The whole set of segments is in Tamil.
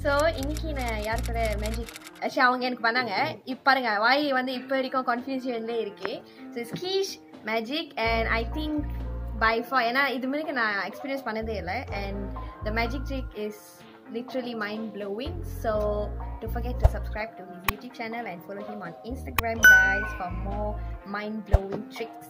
ஸோ இன்னைக்கு நான் யார் கூட மேஜிக் ஆக்சுவலி அவங்க எனக்கு பண்ணாங்க இப்போ பாருங்க வாய் வந்து இப்போ வரைக்கும் கன்ஃபியூஷன்லேயே இருக்கு so it's Kish magic and I think by far ஏன்னா இது மாதிரி நான் எக்ஸ்பீரியன்ஸ் பண்ணதே இல்லை and the magic trick is literally mind blowing. So don't forget to subscribe to his YouTube channel and follow him on Instagram, guys, for more mind blowing tricks.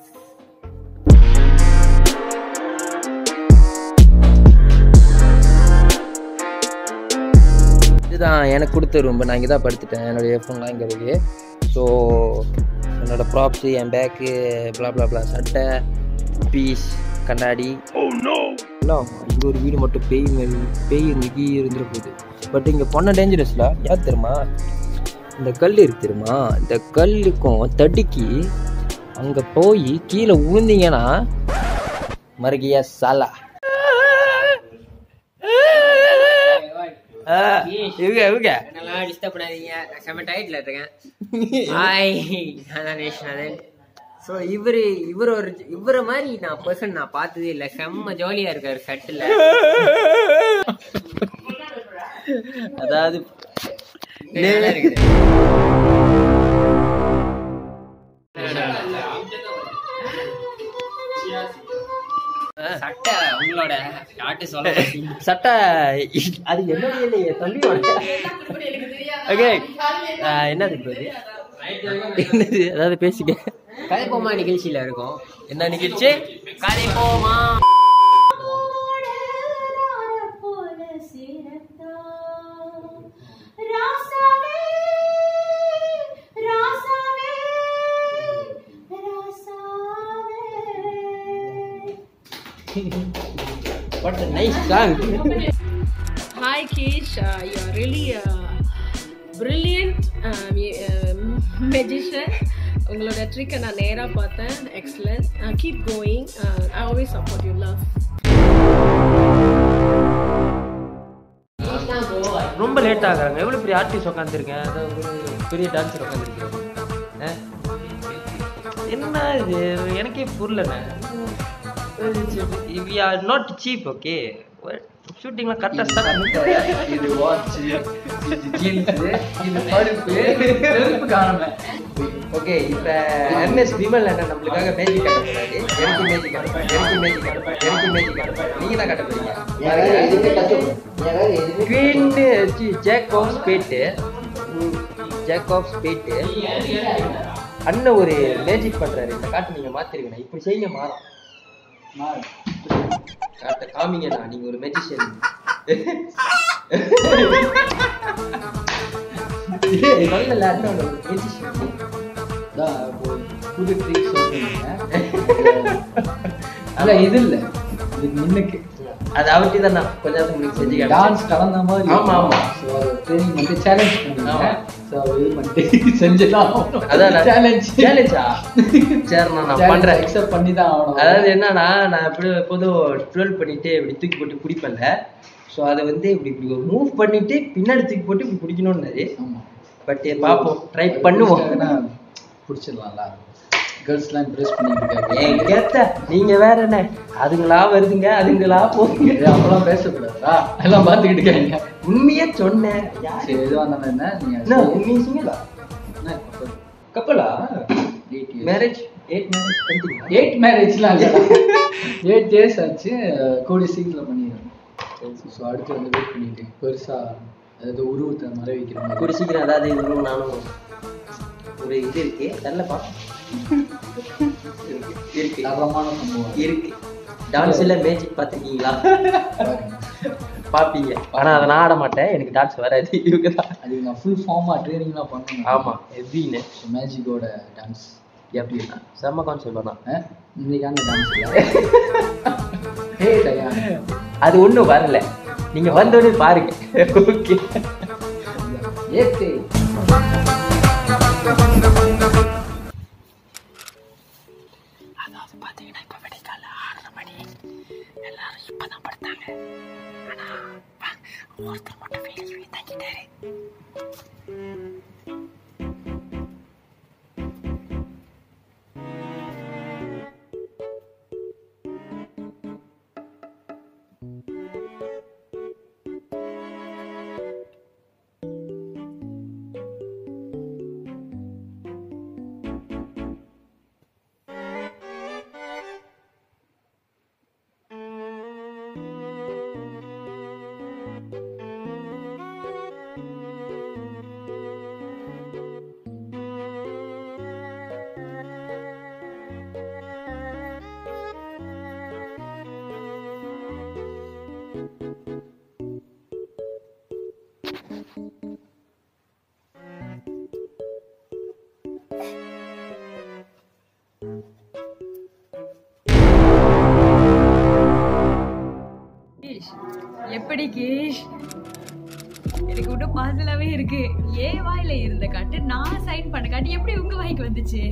இதுதான் எனக்கு கொடுத்த ரூம் நான் இங்கே தான் படுத்துட்டேன் என்னோடய ஃபோன்லாம் இங்கே இருக்குது ஸோ என்னோடய ப்ராப்ஸு என் பேக்கு blah blah blah சட்டை பீஸ் கண்ணாடி எல்லாம் இங்கே ஒரு வீடு மட்டும் பேய் மாதிரி பேய் இருந்து இருந்துட போகுது பட் இங்கே பொண்ண டேஞ்சரஸ்ல யார் தெரியுமா இந்த கல் இருக்கு தெரியுமா இந்த கல்லுக்கும் தடுக்கி அங்கே போய் கீழே விழுந்தீங்கன்னா மறுகியா சாலா ஆ, இவங்க இவங்க என்னெல்லாம் டிஸ்டர்ப் பண்ணாதீங்க நான் செம்ம டயட்ல இருக்கேன் ஹாய் நான் தான் நேஷ்நாதன் ஸோ இவர் இவர் ஒரு இவரை மாதிரி நான் பர்சன் நான் பார்த்ததே இல்லை செம்ம ஜாலியா இருக்காரு சட்டில் அதாவது நல்லா இருக்குது சட்டை உங்களோட யார்ட்டு சொல்ல சட்டை அது என்னுடைய இல்லையே தம்பியோட ஓகே என்னது bro இது என்னது அதாவது பேசிக்க கதை போமா நிகழ்ச்சியில இருக்கும் என்ன நிகழ்ச்சி கதை போமா what a nice song Hi, Kish. Uh, you're really a brilliant uh, mu- uh, magician. உங்களோட ட்ரிக்கை நான் நேராக பார்த்தேன் excellent keep going I always support you love ரொம்ப லேட் ஆகுறாங்க எவ்வளோ பெரிய ஆர்டிஸ்ட் உட்காந்துருக்கேன் அதாவது ஒரு பெரிய டான்ஸர் உட்காந்துருக்கேன் என்ன இது எனக்கே புரியலண்ணே we are not cheap okay ஷூட்டிங்லாம் கரெக்டாக ஸ்டார்ட் இது வாட்ச் இது ஜீன்ஸ் இது பருப்பு செருப்பு காணல ஓகே இப்போ எம்எஸ் விமல் அண்ணன் நம்மளுக்காக மேஜிக் கட்ட போறாரு எனக்கு மேஜிக் கட்டப்பேன் எனக்கு மேஜிக் கட்டப்பேன் எனக்கு மேஜிக் கட்டப்பேன் நீங்க தான் கட்ட போறீங்க queen jack of spade jack of spade அண்ணன் ஒரு மேஜிக் பண்றாரு இந்த காட்டு நீங்க மாத்திருக்கணும் இப்படி செய்யுங்க மாறும் காட்ட காமிங்கண்ணா நீங்க ஒரு மெஜிஷியன் நல்ல அண்ணன் ஒரு மெஜிஷியன் தான் இப்போ புது ட்ரிக் சொல்றீங்க அல்ல இது இல்ல இதுக்கு முன்னுக்கு அது அவர்கிட்ட தான் நான் கொஞ்ச நேரத்துக்கு முன்னாடி செஞ்சு காமிச்சேன். டான்ஸ் கலந்த மாதிரி ஆமா, ஆமா. ஸோ ட்ரைனிங் வந்து சேலஞ்ச் பண்ணுங்க ஆமா. ஸோ இது பண்ணிட்டு செஞ்சுதான் அதான் சேலஞ்ச் சேலஞ்சா சரி நான் நான் பண்றேன் அக்செப்ட் பண்ணி தான் ஆகணும் அதாவது என்னன்னா நான் எப்படி எப்போதும் ட்ரோல் பண்ணிட்டு இப்படி தூக்கி போட்டு பிடிப்பேன்ல ஸோ அதை வந்து இப்படி இப்படி ஒரு மூவ் பண்ணிட்டு பின்னாடி தூக்கி போட்டு இப்படி பிடிக்கணும்னாரு ஆமா பட் பார்ப்போம் ட்ரை பண்ணுவோம் பிடிச்சிடலாம்ல கேர்ள்ஸ்லாம் இம்ப்ரெஸ் பண்ணிட்டு இருக்காங்க ஏன் கேத்த நீங்க வேற என்ன அதுங்களா வருதுங்க அதுங்களா போகுங்க ஏய், அப்பெல்லாம் பேசக்கூடாதா எல்லாம் பார்த்துக்கிட்டு இருக்காங்க உண்மையே சொன்னேன் சரி எதுவாக இருந்தாலும் என்ன என்ன நீங்கள் உண்மையை சிங்களா கப்பலா மேரேஜ் எயிட் மேரேஜ் பண்ணிட்டீங்களா எயிட் மேரேஜ்லாம் இல்லை எயிட் இயர்ஸ் ஆச்சு கூடி சீக்கிரம் பண்ணிடுறேன் ஸோ அடுத்து வந்து வெயிட் பண்ணிட்டு பெருசா அதாவது உருவத்தை மறை வைக்கிற மாதிரி கூடி சீக்கிரம் அதாவது இன்னும் நானும் ஒரு இது இருக்கு தெரியலப்பா இருக்கு இருக்கு தரமான சம்பவம் இருக்கு டான்ஸ்ல மேஜிக் பார்த்துருக்கீங்களா பாருங்க. பார்ப்பீங்க ஆனா அதை நான் ஆட மாட்டேன் எனக்கு டான்ஸ் வராது இவங்க தான் அது நான் ஃபுல் ஃபார்மாக ட்ரைனிங்லாம் பண்ணணும் ஆமா எப்படின்னு ஸோ மேஜிக்கோட டான்ஸ் எப்படின்னா செம்ம கான்செப்ட் பண்ணா இன்னைக்கான டான்ஸ் இல்லை ஹே தயா அது ஒண்ணும் வரல நீங்க வந்தோடனே பாருங்க ஓகே ஏத்தே அதாவது பாத்தீங்கன்னா இப்ப விடைக்கால ஆறரை மணி எல்லாரும் இப்பதான் படுத்தாங்க ஆனா ஒருத்தர் மட்டும் வெளியே தங்கிட்டாரு கீஷ் எப்படி கீஷ் எனக்கு இன்னும் பாசலாவே இருக்கு ஏன் வாயில இருந்த காட்டு நான் சைன் பண்ண காட்டு எப்படி உங்க வாய்க்கு வந்துச்சு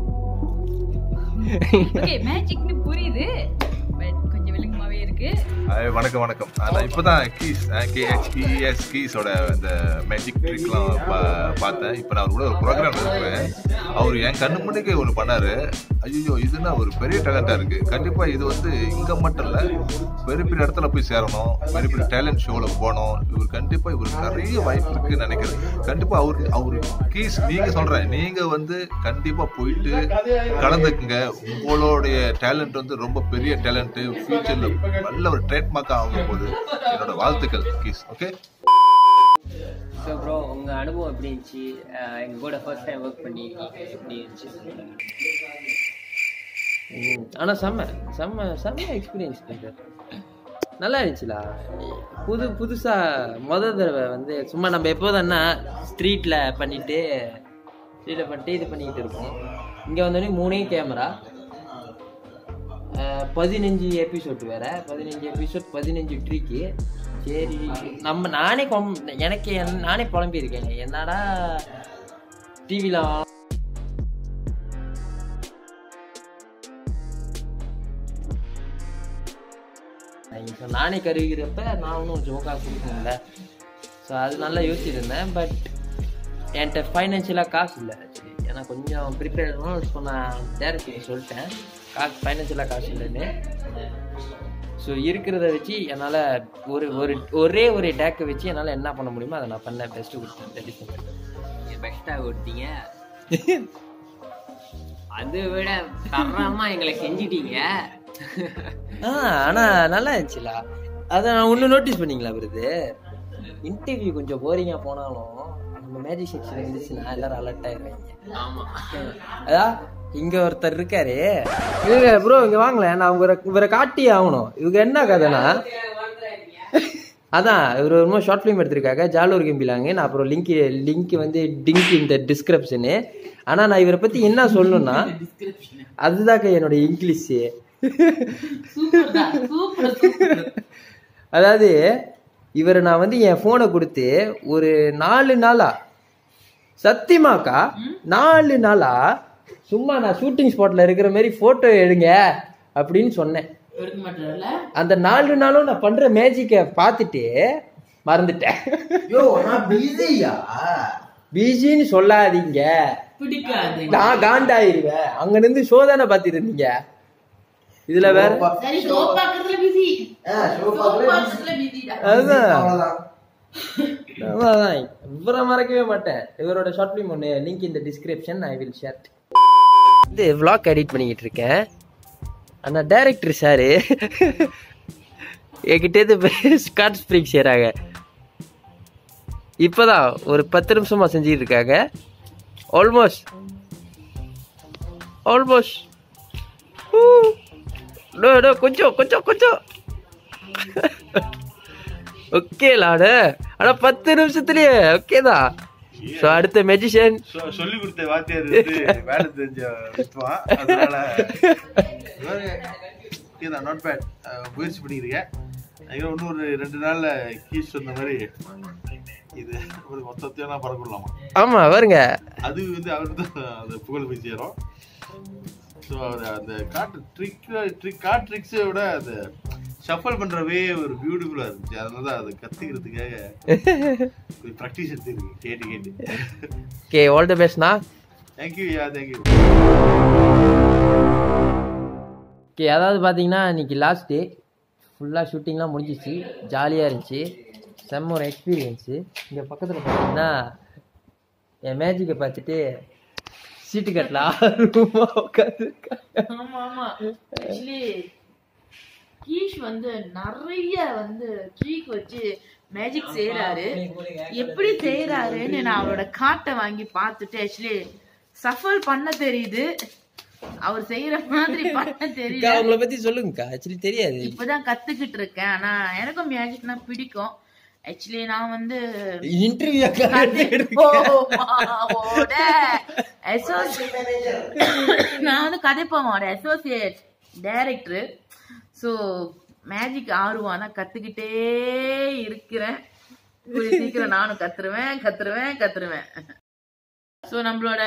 ஓகே மேஜிக்னு புரியுது பட் கொஞ்சம் விலங்குமாவே இருக்கு ஹாய், வணக்கம் வணக்கம் ஆ, நான் இப்போதான் கீஸ் கேஹெச்இஎஸ் கீஸோட இந்த மேஜிக் ட்ரிக்லாம் பா பார்த்தேன் இப்போ நான் அவர் கூட ஒரு ப்ரோக்ராம் இருக்கிறேன் அவர் என் கண்ணு முன்னாடியே ஒன்று பண்ணாரு ஐயோ இதுனா ஒரு பெரிய டேலண்டாக இருக்கு கண்டிப்பாக இது வந்து இங்கே மட்டும் இல்லை பெரிய பெரிய இடத்துல போய் சேரணும் பெரிய பெரிய டேலண்ட் ஷோவில் போகணும் இவர் கண்டிப்பாக இவருக்கு நிறைய வாய்ப்பு இருக்குன்னு நினைக்கிறேன் கண்டிப்பாக அவர் அவர் கீஸ் நீங்கள் சொல்கிறேன் நீங்கள் வந்து கண்டிப்பாக போயிட்டு கலந்துக்குங்க உங்களுடைய டேலண்ட் வந்து ரொம்ப பெரிய டேலண்ட் ஃபியூச்சரில் நல்ல ஒரு ட்ரேட்மார்க்காக ஆகும் போது என்னோட வாழ்த்துக்கள் கீஸ் ஓகே ஸோ ப்ரோ உங்க அனுபவம் எப்படி இருந்துச்சு அஹ் எங்க கூட ஃபர்ஸ்ட் டைம் ஒர்க் பண்ணி எப்படி இருந்துச்சு ம், ஆனா செம்ம செம்ம செம்ம எக்ஸ்பீரியன்ஸ் சார் நல்லா இருந்துச்சுலா புது புதுசா முத தடவை வந்து சும்மா நம்ம எப்போதானா ஸ்ட்ரீட்ல பண்ணிட்டு ஸ்ட்ரீட்ல பண்ணிட்டு இது பண்ணிக்கிட்டு இருப்போம் இங்க வந்தோடனே மூணே கேமரா பதினஞ்சு எபிசோட் வேற பதினஞ்சு எபிசோட் பதினஞ்சு ட்ரீக்கு சரி நம்ம நானே கொம் எனக்கு என்- நானே புலம்பி இருக்கேங்க என்னடா டிவியில் இப்போ நானே கருவிக்கிறப்ப நான் ஒன்றும் ஜோக்காக கொடுக்கணும்ல ஸோ அது நல்லா யோசிச்சிருந்தேன் பட் என்கிட்ட ஃபைனான்ஷியலாக காசு இல்லை ஆக்சுவலி ஏன்னா கொஞ்சம் ப்ரிப்பேர் பண்ணணும் ஸோ நான் டேரக்டர் சொல்லிட்டேன் காசு ஃபைனான்ஷியலாக காசு இல்லைன்னு ஸோ இருக்கிறத வச்சு என்னால் ஒரு ஒரு ஒரே ஒரு டேக்கை வச்சு என்னால் என்ன பண்ண முடியுமோ அதை நான் பண்ணேன் பெஸ்ட்டு கொடுத்தேன் டெலிஃபோன் நீங்க பெஸ்ட்டாக கொடுத்தீங்க அதை விட தரமா எங்களை செஞ்சிட்டீங்க ஆ ஆனால் நல்லா இருந்துச்சுல அதை நான் ஒன்று நோட்டீஸ் பண்ணீங்களா விருது இன்டர்வியூ கொஞ்சம் போரிங்காக போனாலும் நம்ம மேஜிக் செக்ஷன் இருந்துச்சுன்னா எல்லாரும் அலர்ட் ஆயிடுவாங்க ஆமா அதான் இங்க ஒருத்தர் இருக்காரு இவங்க ப்ரோ இங்க வாங்கல நான் இவரை இவரை காட்டியே ஆகணும் இவங்க என்ன கதைனா அதான் இவர் ஒரு ஷார்ட் ஃபிலிம் எடுத்திருக்காங்க ஜாலூர் கிம்பிலாங்க நான் அப்புறம் லிங்க் லிங்க் வந்து டிங்க் இந்த டிஸ்கிரிப்ஷனு ஆனா நான் இவரை பத்தி என்ன சொல்லணும்னா அதுதாங்க என்னோட இங்கிலீஷு அதாவது இவரை நான் வந்து என் ஃபோனை கொடுத்து ஒரு நாலு நாளா சத்தியமாக்கா நாலு நாளா சும்மா நான் ஷூட்டிங் ஸ்பாட்ல இருக்கிற மாதிரி போட்டோ எடுங்க அப்படின்னு சொன்னேன் அந்த நாலு நாளும் நான் பண்ற மேஜிக்கை பார்த்துட்டு மறந்துட்டேன் யோ நான் பிஸியா பிஸின்னு சொல்லாதீங்க நான் காண்டாயிருவேன் அங்க நின்று சோதனை பார்த்துட்டு இருந்தீங்க இதுல வேற அதுதான் அதான் இவரை மறக்கவே மாட்டேன் இவரோட ஷார்ட் ஃபிலிம் ஒன்று லிங்க் இந்த டிஸ்கிரிப்ஷன் ஐ வில் ஷேர் இது vlog எடிட் பண்ணிக்கிட்டு இருக்கேன் ஆனா டைரக்டர் சாரு என்கிட்டேருந்து ஸ்காட் ஸ்ப்ரிங் செய்கிறாங்க இப்போதான் ஒரு பத்து நிமிஷமா செஞ்சுட்டு இருக்காங்க ஆல்மோஸ்ட் ஆல்மோஸ்ட் கொஞ்சம் கொஞ்சம் கொஞ்சம் ஓகே லாடு ஆனா பத்து நிமிஷத்துலயே ஓகே தான் ஸோ அடுத்த மெஜிஷியன் சொல்லி கொடுத்த வாத்தியார் வந்து வேலை தெரிஞ்ச வித்துவான் அதனால இதான் நாட் பேட் முயற்சி பண்ணியிருக்கேன் அதுக்கு இன்னும் ஒரு ரெண்டு நாள்ல கீஸ் சொன்ன மாதிரி இது ஒரு மொத்தத்தையெல்லாம் பறக்கலாமா ஆமா வருங்க அது வந்து அவருக்கு தான் அந்த புகழ் போய் சேரும் ஸோ அவர் அந்த காட்டு ட்ரிக் ட்ரிக் காட் ட்ரிக்ஸை விட அந்த ஷஃபல் பண்றவே ஒரு பியூட்டிஃபுல்லா இருந்துச்சு அதனால தான் அதை கத்துக்கிறதுக்காக கொஞ்சம் ப்ராக்டிஸ் எடுத்துருக்கு கேட்டு கேட்டு ஓகே ஆல் தி பெஸ்ட்னா தேங்க்யூ யா தேங்க்யூ ஓகே அதாவது பார்த்தீங்கன்னா இன்னைக்கு லாஸ்ட் டே ஃபுல்லாக ஷூட்டிங்லாம் முடிஞ்சிச்சு ஜாலியாக இருந்துச்சு செம்ம ஒரு எக்ஸ்பீரியன்ஸு இங்கே பக்கத்தில் பார்த்தீங்கன்னா என் மேஜிக்கை பார்த்துட்டு சீட்டு கட்டல ஆர்வமாக உட்காந்துருக்காங்க ஆமா ஆமா ஆக்சுவலி கீஷ் வந்து நிறைய வந்து ட்ரீக் வச்சு மேஜிக் செய்யறாரு எப்படி செய்யறாருன்னு நான் அவரோட காட்டை வாங்கி பார்த்துட்டு ஆக்சுவலி சஃபல் பண்ண தெரியுது அவர் செய்யற மாதிரி பண்ண அக்கா தெரியல அவங்கள பற்றி சொல்லுங்கக்கா ஆக்சுவலி தெரியாது இப்பதான் கத்துக்கிட்டு இருக்கேன் ஆனா எனக்கும் மேஜிக்னா பிடிக்கும் ஆக்சுவலி நான் வந்து இன்டர்வியூ கதைப்போமாவோட நான் வந்து கதைப்போமாவோட அசோசியேட் டைரக்டர் ஸோ மேஜிக் ஆர்வம் கத்துக்கிட்டே இருக்கிறேன் கூடிய சீக்கிரம் நானும் கத்துருவேன் கத்துருவேன் கத்துருவேன் ஸோ நம்மளோட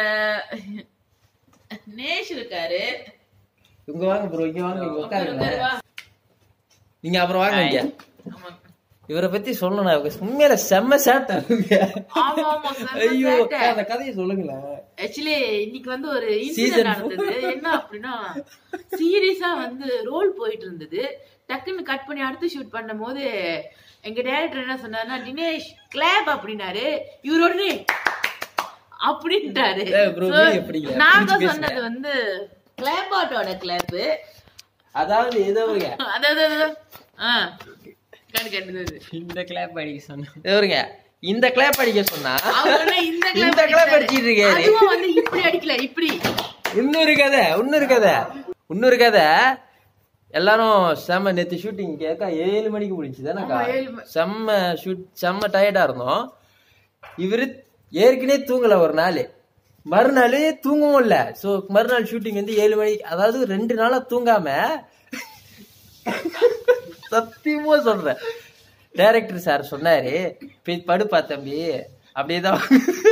நேஷ் இருக்காரு இங்க வாங்க ப்ரோ இங்க வாங்க இங்க உட்காருங்க நீங்க அப்புறம் வாங்க இங்க ஆமா இவரை பத்தி சொல்லணும் அவங்க உண்மையில செம்ம சேட்டை ஆமா ஆமா செம்ம ஐயோ சேட்டை. அந்த கதையை சொல்லுங்களேன் ஆக்சுவலி இன்னைக்கு வந்து ஒரு Season இன்சிடென்ட் நடந்தது என்ன அப்படின்னா சீரியஸா வந்து ரோல் போயிட்டு இருந்தது டக்குன்னு கட் பண்ணி அடுத்து ஷூட் பண்ணும் போது எங்க டைரக்டர் என்ன சொன்னாருன்னா தினேஷ் கிளாப் அப்படின்னாரு இவர் உடனே அப்படின்ட்டாரு ஏய் bro, So, நீ எப்படிங்க? நாங்க புரிஞ்சு பேசுங்க. சொன்னது வந்து கிளாபாட்டோட கிளாப் அதாவது ஏதோ அதாவது ஆ கண்டு கண்டு இந்த கிளாப் அடிக்க சொன்னேன் இவருங்க இந்த கிளாப் அடிக்க சொன்னா அவர் உடனே இந்த இந்த கிளாப் கிளாப் அடிச்சிட்டு இருக்காரு அதுவும் வந்து இப்படி அடிக்கல இப்படி இன்னொரு கதை இன்னொரு கதை இன்னொரு கதை எல்லாரும் செம்ம நேத்து ஷூட்டிங் கேட்க ஏழு மணிக்கு முடிஞ்சு தானேக்கா ஆமா, ஏழு மணி. செம்ம ஷூட் செம்ம டயர்டா இருந்தோம் இவரு ஏற்கனவே தூங்கல ஒரு நாள் மறுநாள் தூங்கவும் இல்ல சோ மறுநாள் ஷூட்டிங் வந்து ஏழு மணி அதாவது ரெண்டு நாளா தூங்காம சத்தியமா சொல்றேன் டைரக்டர் சார் சொன்னாரு போய் படுப்பா தம்பி அப்படியேதான்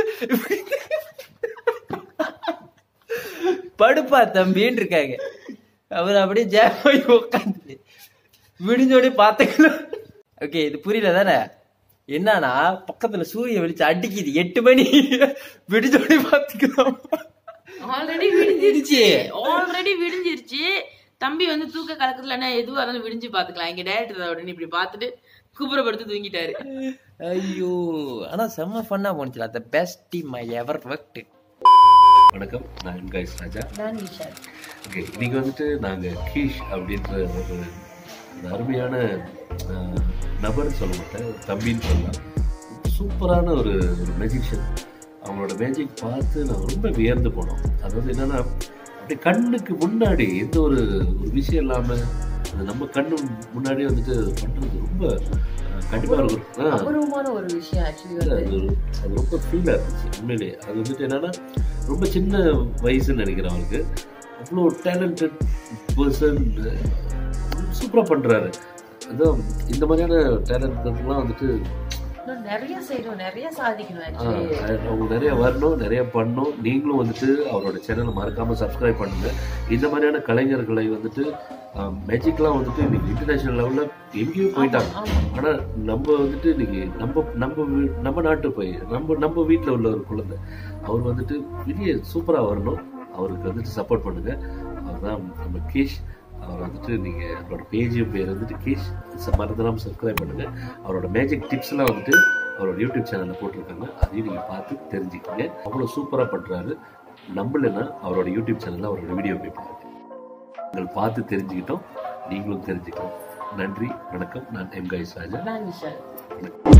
படுப்பா தம்பின்னு இருக்காங்க அவர் அப்படியே ஜாம் ஆகி உட்காந்து விடிஞ்சோடனே பார்த்துக்கலாம் ஓகே இது புரியல தானே என்னன்னா பக்கத்துல சூரிய வெளிச்சம் அடிக்குது எட்டு மணி விடிஞ்சோடனே பார்த்துக்கலாம் ஆல்ரெடி விடிஞ்சிருச்சு ஆல்ரெடி விடிஞ்சிருச்சு தம்பி வந்து தூக்க கலக்கத்துல என்ன எதுவா இருந்தாலும் விடிஞ்சு பாத்துக்கலாம் எங்க டேரக்டர் உடனே இப்படி பார்த்துட்டு குப்புறப்படுத்து தூங்கிட்டாரு ஐயோ ஆனா செம்ம ஃபன்னா போனுச்சு அந்த best team I ever worked வணக்கம் நான் கைஸ் ராஜா நான் விஷால் ஓகே இன்னைக்கு வந்துட்டு நாங்கள் கீஷ் அப்படின்ற ஒரு ஒரு அருமையான ஆஹ், நபர்னு சொல்ல மாட்டேன் ஒரு தம்பின்னு சொல்லலாம் சூப்பரான ஒரு ஒரு மேஜிஷியன் அவங்களோட மேஜிக் பார்த்து நாங்கள் ரொம்ப வியர்ந்து போனோம் அதாவது என்னன்னா அப்படியே கண்ணுக்கு முன்னாடி எந்த ஒரு ஒரு விஷயம் இல்லாமல் அது நம்ம கண்ணு முன்னாடி வந்துட்டு பண்ணுறது ரொம்ப ஆஹ், கண்டிப்பா இருக்கும் ஆ. அபூர்வமான ஒரு விஷயம் ஆக்சுவலி இல்ல, வந்து அது ஒரு- அது ரொம்ப ஃபீலாக இருந்துச்சு உண்மையிலே அது வந்துட்டு என்னன்னா ரொம்ப சின்ன வயசுன்னு நினைக்கிறேன் அவருக்கு அவ்வளோ டேலண்டட் பர்சன் சூப்பராக பண்ணுறாரு அதான் இந்த மாதிரியான டேலண்ட்லாம் வந்துட்டு இன்னும் நிறைய செய்யணும் நிறைய சாதிக்கணும் ஆ, ஆக்சுவலி அவங்க நிறைய வரணும் நிறைய பண்ணணும் நீங்களும் வந்துட்டு அவரோட சேனலை மறக்காம சப்ஸ்கிரைப் பண்ணுங்க இந்த மாதிரியான கலைஞர்களை வந்துட்டு மேஜிக்லாம் வந்துட்டு இன்னைக்கு இன்டர்நேஷனல் லெவலில் எங்கேயும் போயிட்டாங்க ஆனா நம்ம வந்துட்டு இன்னைக்கு நம்ம நம்ம வீ- நம்ம நாட்டு போய் நம்ம நம்ம வீட்டில் உள்ள ஒரு குழந்தை அவர் வந்துட்டு பெரிய சூப்பரா வரணும் அவருக்கு வந்துட்டு சப்போர்ட் பண்ணுங்க அவர் தான் நம்ம கேஷ் அவர் வந்துட்டு நீங்க அவரோட பேஜ் பேர் வந்துட்டு கேஷ் மறந்துடாம சப்ஸ்கிரைப் பண்ணுங்க அவரோட மேஜிக் டிப்ஸ் எல்லாம் வந்துட்டு அவரோட யூடியூப் சேனல்ல போட்டிருக்காங்க அதையும் நீங்க பார்த்து தெரிஞ்சுக்கங்க அவ்வளவு சூப்பரா பண்றாரு நம்பலைன்னா அவரோட யூடியூப் சேனல்ல அவரோட வீடியோ போய் பாருங்க நீங்கள் பார்த்து தெரிஞ்சுக்கிட்டோம் நீங்களும் தெரிஞ்சுக்கலாம் நன்றி வணக்கம் நான் எம் கைஸ் ராஜா நான் விஷால்